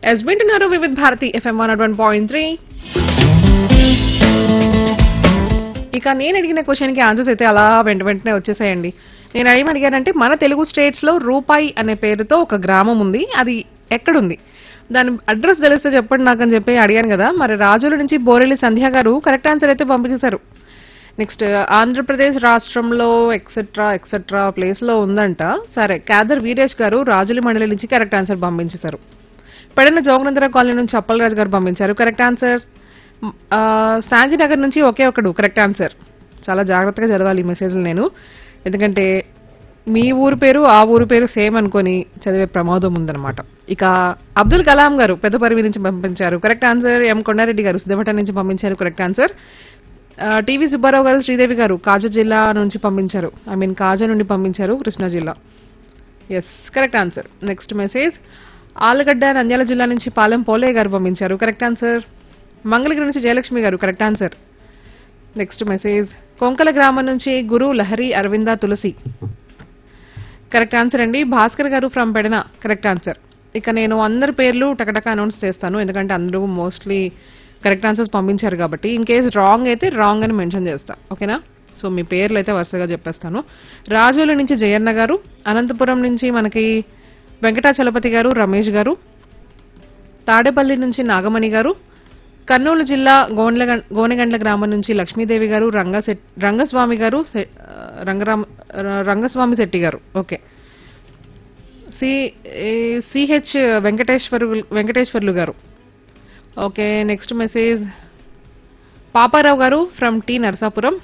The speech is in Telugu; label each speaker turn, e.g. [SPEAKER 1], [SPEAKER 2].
[SPEAKER 1] ఎస్ వింటున్నారు Vividh Bharati FM one one point three ఇక నేను అడిగిన క్వశ్చన్ కి ఆన్సర్స్ అయితే అలా వెంట వెంటనే వచ్చేసాయండి నేను ఏం అడిగానంటే మన తెలుగు స్టేట్స్ లో రూపాయి అనే పేరుతో ఒక గ్రామం ఉంది అది ఎక్కడుంది దాని అడ్రస్ తెలిస్తే చెప్పండి నాకు అని చెప్పి అడిగాను కదా మరి రాజుల నుంచి బోరెల్లి సంధ్య గారు కరెక్ట్ ఆన్సర్ అయితే పంపించేశారు నెక్స్ట్ ఆంధ్రప్రదేశ్ రాష్ట్రంలో ఎక్సెట్రా ఎక్సెట్రా ప్లేస్ లో ఉందంట సరే కాదర్ వీరేష్ గారు రాజుల మండలి నుంచి కరెక్ట్ ఆన్సర్ పంపించేశారు పెడన జోగనందర కాలనీ నుంచి అప్పలరాజు గారు పంపించారు కరెక్ట్ ఆన్సర్ శాంతినగర్ నుంచి ఒకే ఒకడు కరెక్ట్ ఆన్సర్ చాలా జాగ్రత్తగా చదవాలి ఈ మెసేజ్లు నేను ఎందుకంటే మీ ఊరు పేరు ఆ ఊరు పేరు సేమ్ అనుకొని చదివే ప్రమాదం ఉందన్నమాట ఇక అబ్దుల్ కలాం గారు పెద్దపరివి నుంచి పంపించారు కరెక్ట్ ఆన్సర్ ఎం కొండారెడ్డి గారు సిద్ధపట్ట నుంచి పంపించారు కరెక్ట్ ఆన్సర్ టీవీ సుబ్బారావు గారు శ్రీదేవి గారు కాజా జిల్లా నుంచి పంపించారు ఐ మీన్ కాజా నుండి పంపించారు కృష్ణా జిల్లా yes correct answer next message Allagadda Nandyala జిల్లా నుంచి పాలెం పోలయ్య గారు పంపించారు కరెక్ట్ ఆన్సర్ మంగళగిరి నుంచి Jayalakshmi garu correct answer next message Konkala గ్రామం నుంచి గురు లహరి అరవింద తులసి కరెక్ట్ ఆన్సర్ అండి భాస్కర్ గారు ఫ్రమ్ పెడన కరెక్ట్ ఆన్సర్ ఇక నేను అందరి పేర్లు టకటక అనౌన్స్ చేస్తాను ఎందుకంటే అందరూ మోస్ట్లీ కరెక్ట్ ఆన్సర్స్ పంపించారు కాబట్టి ఇన్ కేస్ రాంగ్ అయితే రాంగ్ అని మెన్షన్ చేస్తా ఓకేనా సో మీ పేర్లు అయితే వరుసగా చెప్పేస్తాను రాజోలు నుంచి జయన్న గారు అనంతపురం నుంచి మనకి వెంకటాచలపతి గారు రమేష్ గారు తాడేపల్లి నుంచి నాగమణి గారు కర్నూలు జిల్లా గోండ్ల గోనెగండ్ల గ్రామం నుంచి లక్ష్మీదేవి గారు రంగశెట్ రంగస్వామి గారు శె- ఆ, రంగరామ ర- Rangaswamy Shetty garu okay C CH వెంకటేశ్వరు Venkateswarlu garu okay next message Paparao గారు ఫ్రమ్ టి నరసాపురం